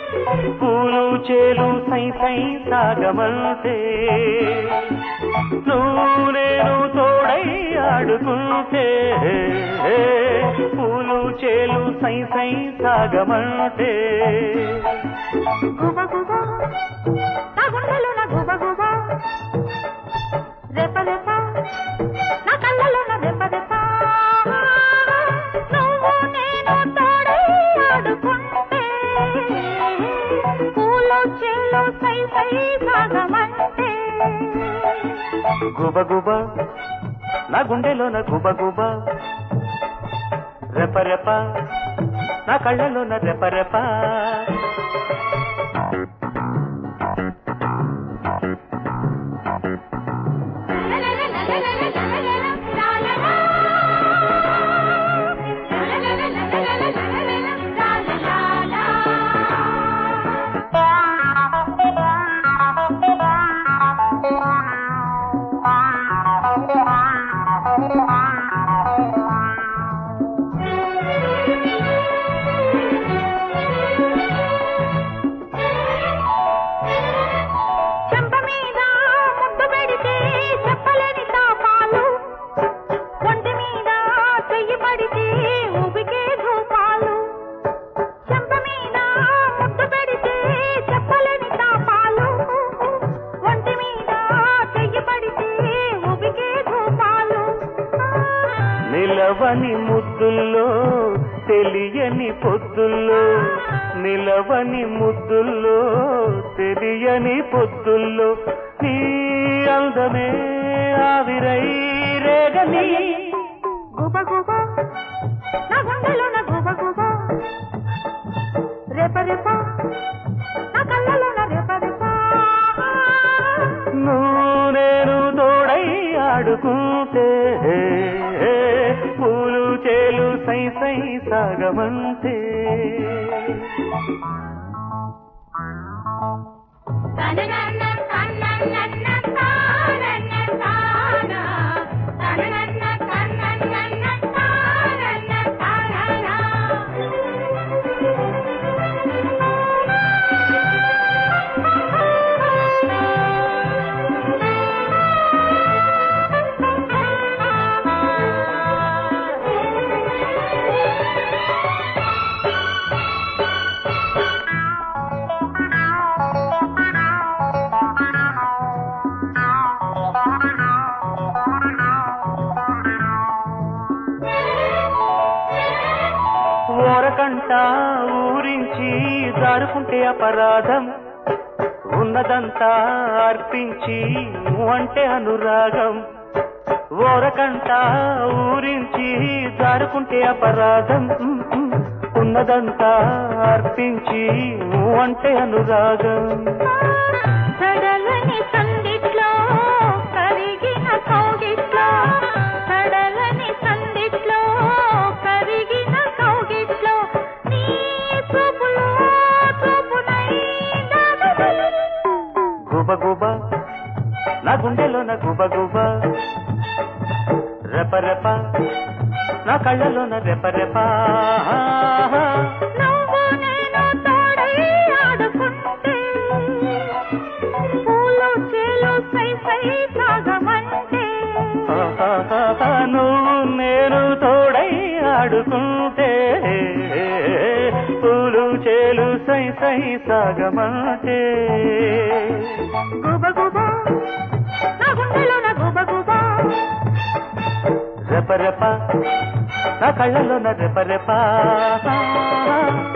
పూలు చేలు సై సై సాగమంటే నువ్వు నేను తోడై ఆడుకుంటే పూలు చేలు సై సై సాగమంటే గుబ గుబ నా గుండెలో నా గుబ గుబ రెప రెప నా కళ్ళలో నా రెప రెప నువ్వు నేను తోడై ఆడుకుంటే పూలో చేలో సై సై సాగమంటే గుబ గుబ నా గుండెలోన గుబ గుబ రెప రెప నా కళ్ళలోన రెప రెప చెంప మీద ముద్దు పెడితే చెప్పలేని తాపాలు ఒంటి మీద చెయ్యి పడితే ఊపికే ధూపాలు చెంప మీద ముద్దు పెడితే చెప్పలేని తాపాలు ఒంటి మీద చెయ్యి పడితే ఊపికే ధూపాలు నిలవని ముద్దుల్లో తెలియని పొద్దుల్లో నిలవని ముద్దుల్లో తెలియని పొద్దుల్లో నీ అందమే ఆవిరై రేగని గుబ గుబ నా గుండెలో నా గుబ గుబ రేప రేప నా కళ్ళలో నా రేప రేప నువ్వు నేను తోడై ఆడుకుంటే పూలు చేలు సై సై సాగమంటే ఓరకంట ఊరించి జారుకుంటే అపరాధం ఉన్నదంతా అర్పించి అంటే అనురాగం ఓరకంట ఊరించి జారుకుంటే అపరాధం ఉన్నదంతా అర్పించి అంటే అనురాగం సడలని సందిట్లో కరిగిన కౌగిట్లో సడలని సందిట్లో కరిగిన కౌగిట్లో నీ చూపులో చూపునై దాగుమని. గుబ గుబ నా గుండెలో నా గుబ గుబ రెప రెప నా కళ్ళలోన రెప రెప నువ్వు నేను తోడై ఆడుకుంటే పూలు చేలు సై సై సాగమంటే నువ్వు నేను తోడై ఆడుకుంటే పూలు చేలు సై సై సాగమంటే గుబ గుబ నా గుండెలో నా గుబ గుబ రెప రెప నా కళ్ళలోన రెప రెప